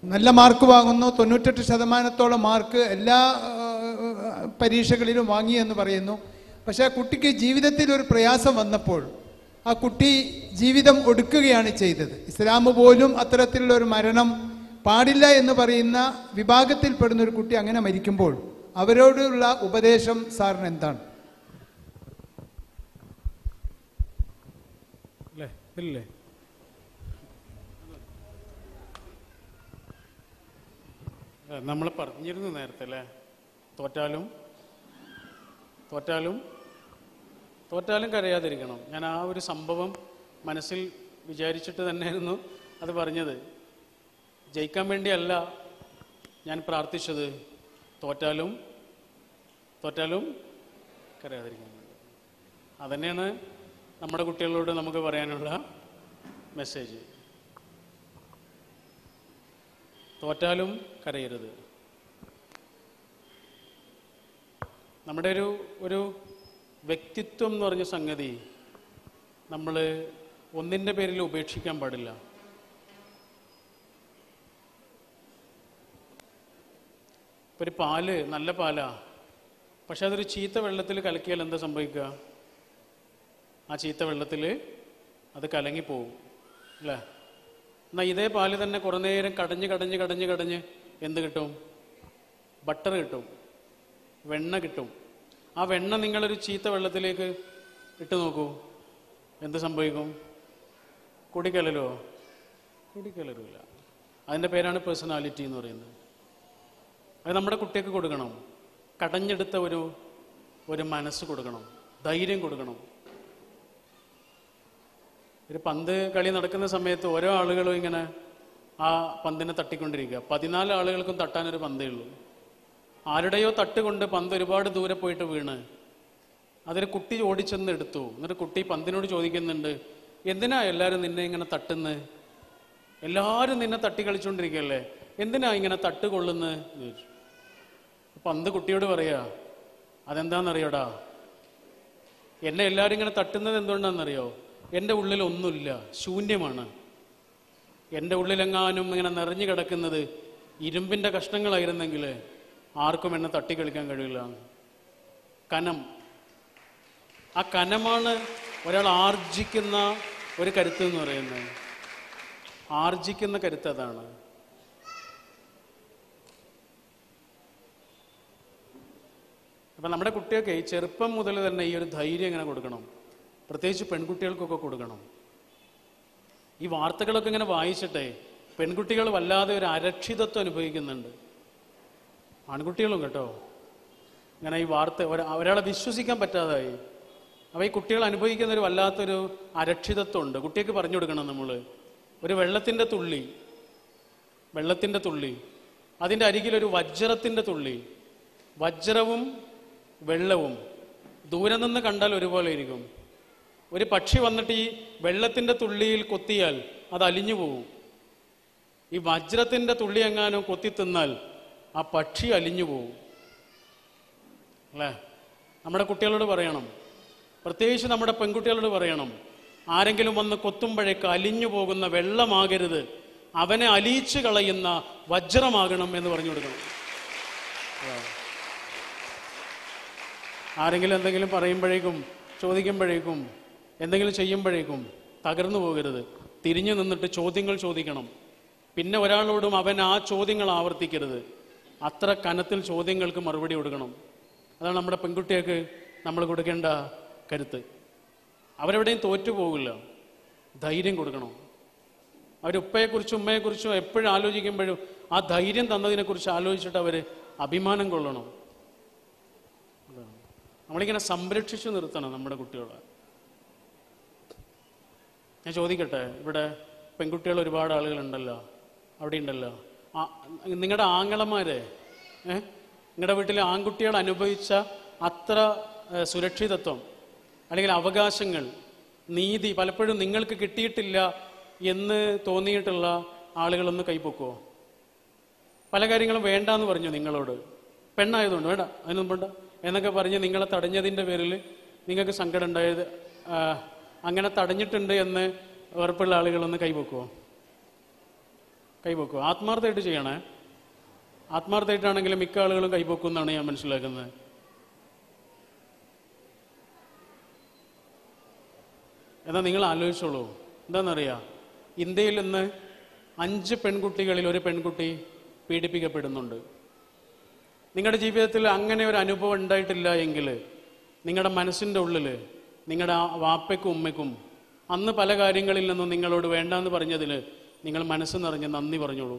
നല്ല മാർക്ക് വാങ്ങുന്നു തൊണ്ണൂറ്റെട്ട് ശതമാനത്തോളം മാർക്ക് എല്ലാ ആ, പരീക്ഷകളിലും വാങ്ങി എന്ന് പറയുന്നു പക്ഷേ ആ കുട്ടിക്ക് ജീവിതത്തിൽ ഒരു പ്രയാസം വന്നപ്പോൾ ആ കുട്ടി ജീവിതം ഒടുക്കുകയാണ് ചെയ്തത് ഇസ്ലാം പോലും അത്തരത്തിലുള്ള ഒരു മരണം പാടില്ല എന്ന് പറയുന്ന വിഭാഗത്തിൽപ്പെടുന്ന ഒരു കുട്ടി അങ്ങനെ മരിക്കുമ്പോൾ അവരോടുള്ള ഉപദേശം സാറിന് എന്താണ് അല്ലേ ഇല്ലേ നമ്മൾ പറഞ്ഞിരുന്നു നേരത്തെ അല്ലേ തോറ്റാലും തോറ്റാലും തോറ്റാലും കരയാതിരിക്കണം ഞാൻ ആ ഒരു സംഭവം മനസ്സിൽ വിചാരിച്ചിട്ട് തന്നെയായിരുന്നു അത് പറഞ്ഞത് ജയിക്കാൻ വേണ്ടിയല്ല ഞാൻ പ്രാർത്ഥിച്ചത് തോറ്റാലും തോറ്റാലും കരയാതിരിക്കാൻ വേണ്ടി അതന്നെയാണ് നമ്മുടെ കുട്ടികളോട് നമുക്ക് പറയാനുള്ള മെസ്സേജ് തോറ്റാലും കരയരുത് നമ്മുടെ ഒരു ഒരു വ്യക്തിത്വം എന്ന് പറഞ്ഞ സംഗതി നമ്മൾ ഒന്നിൻ്റെ പേരിൽ ഉപേക്ഷിക്കാൻ പാടില്ല ഇപ്പൊ ഒരു പാല് നല്ല പാലാ പക്ഷെ അതൊരു ചീത്ത വെള്ളത്തിൽ കലക്കിയാൽ എന്താ സംഭവിക്കുക ആ ചീത്ത വെള്ളത്തിൽ അത് കലങ്ങിപ്പോവും അല്ലേ എന്നാൽ ഇതേ പാല് തന്നെ കുറേ നേരം കടഞ്ഞ് കടഞ്ഞ് കടഞ്ഞ് കടഞ്ഞ് എന്ത് കിട്ടും ബട്ടർ കിട്ടും വെണ്ണ കിട്ടും ആ വെണ്ണ നിങ്ങളൊരു ചീത്ത വെള്ളത്തിലേക്ക് ഇട്ട് നോക്കൂ എന്ത് സംഭവിക്കും കുടിക്കലരോ കുടിക്കലരില്ല അതിൻ്റെ പേരാണ് പേഴ്സണാലിറ്റി എന്ന് പറയുന്നത് അത് നമ്മുടെ കുട്ടിക്ക് കൊടുക്കണം കടഞ്ഞെടുത്ത ഒരു ഒരു മനസ്സ് കൊടുക്കണം ധൈര്യം കൊടുക്കണം ഒരു പന്ത് കളി നടക്കുന്ന സമയത്ത് ഓരോ ആളുകളും ഇങ്ങനെ ആ പന്തിനെ തട്ടിക്കൊണ്ടിരിക്കുക പതിനാല് ആളുകൾക്കും തട്ടാനൊരു പന്തേ ഉള്ളൂ ആരുടെയോ തട്ടുകൊണ്ട് പന്ത് ഒരുപാട് ദൂരെ പോയിട്ട് വീണ് അതൊരു കുട്ടി ഓടിച്ചെന്ന് എടുത്തു എന്നിട്ട് കുട്ടി പന്തിനോട് ചോദിക്കുന്നുണ്ട് എന്തിനാ എല്ലാവരും നിന്നെ ഇങ്ങനെ തട്ടുന്നത് എല്ലാവരും നിന്നെ തട്ടി കളിച്ചുകൊണ്ടിരിക്കുകയല്ലേ എന്തിനാ ഇങ്ങനെ തട്ട് കൊള്ളുന്നത് എന്ന് ചോദിച്ചു പന്ത് കുട്ടിയോട് പറയാ അതെന്താണെന്നറിയോടാ എന്നെ എല്ലാവരും ഇങ്ങനെ തട്ടുന്നത് എന്തുകൊണ്ടാണെന്നറിയോ എൻ്റെ ഉള്ളിൽ ഒന്നുമില്ല ശൂന്യമാണ് എൻ്റെ ഉള്ളിലെങ്ങാനും ഇങ്ങനെ നിറഞ്ഞു കിടക്കുന്നത് ഇരുമ്പിൻ്റെ കഷ്ണങ്ങളായിരുന്നെങ്കിൽ ആർക്കും എന്നെ തട്ടി കളിക്കാൻ കഴിയില്ല കനം ആ കനമാണ് ഒരാൾ ആർജിക്കുന്ന ഒരു കരുത്ത് എന്ന് പറയുന്നത് ആർജിക്കുന്ന കരുത്ത് അതാണ് അപ്പം നമ്മുടെ കുട്ടിയൊക്കെ ഈ ചെറുപ്പം മുതൽ തന്നെ ഈ ഒരു ധൈര്യം ഇങ്ങനെ കൊടുക്കണം പ്രത്യേകിച്ച് പെൺകുട്ടികൾക്കൊക്കെ കൊടുക്കണം ഈ വാർത്തകളൊക്കെ ഇങ്ങനെ വായിച്ചിട്ടേ പെൺകുട്ടികൾ വല്ലാതെ ഒരു അരക്ഷിതത്വം അനുഭവിക്കുന്നുണ്ട് ആൺകുട്ടികളും കേട്ടോ ഇങ്ങനെ ഈ വാർത്ത ഒരാ- ഒരാളെ വിശ്വസിക്കാൻ പറ്റാതായി അപ്പോൾ ഈ കുട്ടികൾ അനുഭവിക്കുന്ന ഒരു വല്ലാത്തൊരു അരക്ഷിതത്വം ഉണ്ട് കുട്ടിക്ക് പറഞ്ഞു കൊടുക്കണം നമ്മൾ ഒരു വെള്ളത്തിൻ്റെ തുള്ളി വെള്ളത്തിൻ്റെ തുള്ളി അതിൻ്റെ അരികിലൊരു വജ്രത്തിൻ്റെ തുള്ളി വജ്രവും വെള്ളവും ദൂരെ നിന്ന് കണ്ടാൽ ഒരുപോലെ ഇരിക്കും ഒരു പക്ഷി വന്നിട്ട് ഈ വെള്ളത്തിൻ്റെ തുള്ളിയിൽ കൊത്തിയാൽ അത് അലിഞ്ഞു പോകും ഈ വജ്രത്തിൻ്റെ തുള്ളി എങ്ങാനും കൊത്തി തിന്നാൽ ആ പക്ഷി അലിഞ്ഞു പോകും അല്ലേ നമ്മുടെ കുട്ടികളോട് പറയണം പ്രത്യേകിച്ച് നമ്മുടെ പെൺകുട്ടികളോട് പറയണം ആരെങ്കിലും വന്ന് കൊത്തുമ്പോഴേക്ക് അലിഞ്ഞു പോകുന്ന വെള്ളമാകരുത് അവനെ അലിയിച്ചു കളയുന്ന വജ്രമാകണം എന്ന് പറഞ്ഞു കൊടുക്കണം ആരെങ്കിലും എന്തെങ്കിലും പറയുമ്പോഴേക്കും ചോദിക്കുമ്പോഴേക്കും എന്തെങ്കിലും ചെയ്യുമ്പോഴേക്കും തകർന്നു പോകരുത് തിരിഞ്ഞു നിന്നിട്ട് ചോദ്യങ്ങൾ ചോദിക്കണം പിന്നെ ഒരാളോടും അവൻ ആ ചോദ്യങ്ങൾ ആവർത്തിക്കരുത് അത്ര കനത്തിൽ ചോദ്യങ്ങൾക്ക് മറുപടി കൊടുക്കണം അതാണ് നമ്മുടെ പെൺകുട്ടികൾക്ക് നമ്മൾ കൊടുക്കേണ്ട കരുത്ത് അവരെവിടെയും തോറ്റു പോകില്ല ധൈര്യം കൊടുക്കണം അവരുപ്പയെക്കുറിച്ചും ഉമ്മയെക്കുറിച്ചും എപ്പോഴും ആലോചിക്കുമ്പോഴും ആ ധൈര്യം തന്നതിനെക്കുറിച്ച് ആലോചിച്ചിട്ട് അവർ അഭിമാനം കൊള്ളണം അതാണ്. നമ്മളിങ്ങനെ സംരക്ഷിച്ചു നിർത്തണം നമ്മുടെ കുട്ടികളെ ഞാൻ ചോദിക്കട്ടെ ഇവിടെ പെൺകുട്ടികൾ ഒരുപാട് ആളുകളുണ്ടല്ലോ അവിടെ ഉണ്ടല്ലോ ആ നിങ്ങളുടെ ആങ്ങളമാരെ ഏ നിങ്ങളുടെ വീട്ടിലെ ആൺകുട്ടികൾ അനുഭവിച്ച അത്ര ഏ, സുരക്ഷിതത്വം അല്ലെങ്കിൽ അവകാശങ്ങൾ നീതി പലപ്പോഴും നിങ്ങൾക്ക് കിട്ടിയിട്ടില്ല എന്ന് തോന്നിയിട്ടുള്ള ആളുകളൊന്ന് കൈപ്പൊക്കുമോ പല കാര്യങ്ങളും വേണ്ടാന്ന് പറഞ്ഞു നിങ്ങളോട് പെണ്ണായതുകൊണ്ട് വേണ്ട അതിനൊന്നും വേണ്ട എന്നൊക്കെ പറഞ്ഞ് നിങ്ങളെ തടഞ്ഞതിൻ്റെ പേരിൽ നിങ്ങൾക്ക് സങ്കടം ഉണ്ടായത് ആ, അങ്ങനെ തടഞ്ഞിട്ടുണ്ട് എന്ന് ഉറപ്പുള്ള ആളുകളൊന്ന് കൈവെക്കുമോ കൈപൊക്കൂ ആത്മാർത്ഥമായിട്ട് ചെയ്യണേ ആത്മാർത്ഥമായിട്ടാണെങ്കിലും മിക്ക ആളുകളും കൈപൊക്കും എന്നാണ് ഞാൻ മനസ്സിലാക്കുന്നത് എന്നാൽ നിങ്ങൾ ആലോചിച്ചോളൂ എന്താണെന്നറിയാം ഇന്ത്യയിൽ ഇന്ന് അഞ്ച് പെൺകുട്ടികളിൽ ഒരു പെൺകുട്ടി പീഡിപ്പിക്കപ്പെടുന്നുണ്ട് നിങ്ങളുടെ ജീവിതത്തിൽ അങ്ങനെ ഒരു അനുഭവം ഉണ്ടായിട്ടില്ല എങ്കിൽ നിങ്ങളുടെ മനസ്സിൻ്റെ ഉള്ളിൽ നിങ്ങളുടെ ആ വാപ്പയ്ക്കും ഉമ്മയ്ക്കും അന്ന് പല കാര്യങ്ങളിൽ നിന്നും നിങ്ങളോട് വേണ്ടാന്ന് പറഞ്ഞതിൽ നിങ്ങൾ മനസ്സ് നിറഞ്ഞ് നന്ദി പറഞ്ഞോളൂ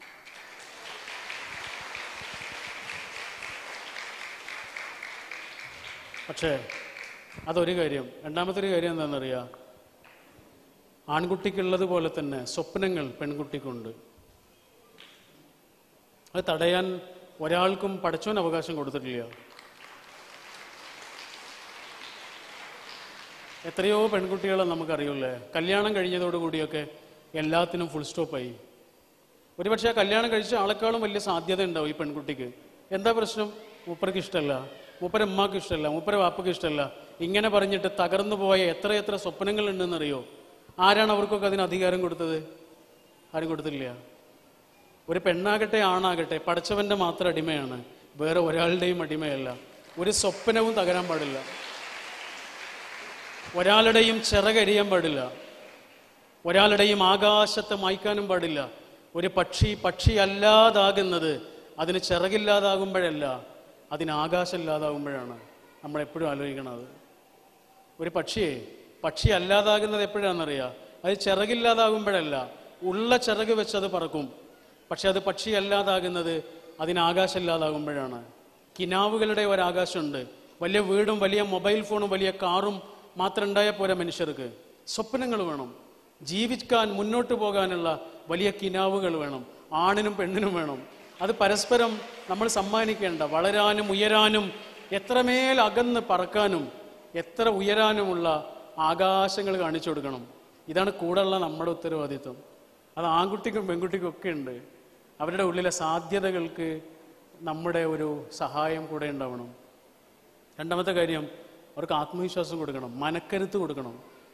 പക്ഷേ അതൊരു കാര്യം രണ്ടാമത്തെ ഒരു കാര്യം എന്താണെന്നറിയാം ആൺകുട്ടിക്കുള്ളത് പോലെ തന്നെ സ്വപ്നങ്ങൾ പെൺകുട്ടിക്കുണ്ട് അത് തടയാൻ ഒരാൾക്കും പഠിച്ചോൻ അവകാശം കൊടുത്തിട്ടില്ല എത്രയോ പെൺകുട്ടികളെ നമുക്കറിയൂലേ കല്യാണം കഴിഞ്ഞതോടുകൂടിയൊക്കെ എല്ലാത്തിനും ഫുൾ സ്റ്റോപ്പായി ഒരുപക്ഷെ ആ കല്യാണം കഴിച്ച ആളെക്കാളും വലിയ സാധ്യത ഉണ്ടാവും ഈ പെൺകുട്ടിക്ക് എന്താ പ്രശ്നം മൂപ്പർക്ക് ഇഷ്ടമല്ല മൂപ്പര ഉമ്മാക്ക് ഇഷ്ടമല്ല മൂപ്പര വാപ്പക്ക് ഇഷ്ടമല്ല ഇങ്ങനെ പറഞ്ഞിട്ട് തകർന്നു പോയ എത്ര എത്ര സ്വപ്നങ്ങൾ ഉണ്ടെന്നറിയോ ആരാണ് അവർക്കൊക്കെ അതിന് അധികാരം കൊടുത്തത് ആരും കൊടുത്തില്ല ഒരു പെണ്ണാകട്ടെ ആണാകട്ടെ പഠിച്ചവന്റെ മാത്രം അടിമയാണ് വേറെ ഒരാളുടെയും അടിമയല്ല ഒരു സ്വപ്നവും തകരാൻ പാടില്ല ഒരാളുടെയും ചിറകരിയാൻ പാടില്ല ഒരാളുടെയും ആകാശത്തെ മായ്ക്കാനും പാടില്ല ഒരു പക്ഷി പക്ഷി അല്ലാതാകുന്നത് അതിന് ചിറകില്ലാതാകുമ്പോഴല്ല അതിന് ആകാശമില്ലാതാകുമ്പോഴാണ് നമ്മൾ എപ്പോഴും ആലോചിക്കണത് ഒരു പക്ഷിയെ പക്ഷി അല്ലാതാകുന്നത് എപ്പോഴാണെന്നറിയാം അത് ചിറകില്ലാതാകുമ്പോഴല്ല ഉള്ള ചിറക് വെച്ച് അത് പറക്കും പക്ഷെ അത് പക്ഷി അല്ലാതാകുന്നത് അതിന് ആകാശമില്ലാതാകുമ്പോഴാണ് കിനാവുകളുടെ ഒരാകാശമുണ്ട് വലിയ വീടും വലിയ മൊബൈൽ ഫോണും വലിയ കാറും മാത്രം ഉണ്ടായാൽ പോരാ മനുഷ്യർക്ക് സ്വപ്നങ്ങൾ വേണം ജീവിക്കാൻ മുന്നോട്ട് പോകാനുള്ള വലിയ കിനാവുകൾ വേണം ആണിനും പെണ്ണിനും വേണം അത് പരസ്പരം നമ്മൾ സമ്മാനിക്കേണ്ട വളരാനും ഉയരാനും എത്രമേൽ അകന്ന് പറക്കാനും എത്ര ഉയരാനുമുള്ള ആകാശങ്ങൾ കാണിച്ചു കൊടുക്കണം ഇതാണ് കൂടെയുള്ള നമ്മുടെ ഉത്തരവാദിത്വം അത് ആൺകുട്ടിക്കും പെൺകുട്ടിക്കും ഒക്കെ ഉണ്ട് അവരുടെ ഉള്ളിലെ സാധ്യതകൾക്ക് നമ്മുടെ ഒരു സഹായം കൂടെ ഉണ്ടാവണം രണ്ടാമത്തെ കാര്യം അവർക്ക് ആത്മവിശ്വാസം കൊടുക്കണം മനക്കരുത്ത് കൊടുക്കണം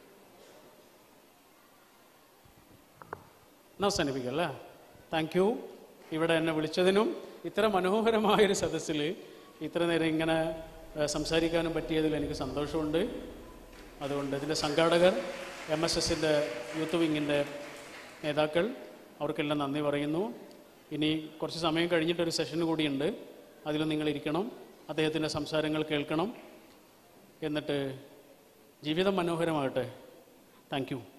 എന്നാ അവസാനിപ്പിക്കാം അല്ലേ താങ്ക് യു ഇവിടെ എന്നെ വിളിച്ചതിനും ഇത്ര മനോഹരമായൊരു സദസ്സിൽ ഇത്ര നേരം ഇങ്ങനെ ഏഹ്, സംസാരിക്കാനും പറ്റിയതിൽ എനിക്ക് സന്തോഷമുണ്ട് അതുകൊണ്ട് ഇതിൻ്റെ സംഘാടകർ എം എസ് എസിൻ്റെ യൂത്ത് വിങ്ങിൻ്റെ നേതാക്കൾ അവർക്കെല്ലാം നന്ദി പറയുന്നു ഇനി കുറച്ച് സമയം കഴിഞ്ഞിട്ടൊരു സെഷൻ കൂടിയുണ്ട് അതിൽ നിങ്ങൾ ഇരിക്കണം അദ്ദേഹത്തിൻ്റെ സംസാരങ്ങൾ കേൾക്കണം എന്നിട്ട് ജീവിതം മനോഹരമാകട്ടെ താങ്ക് യു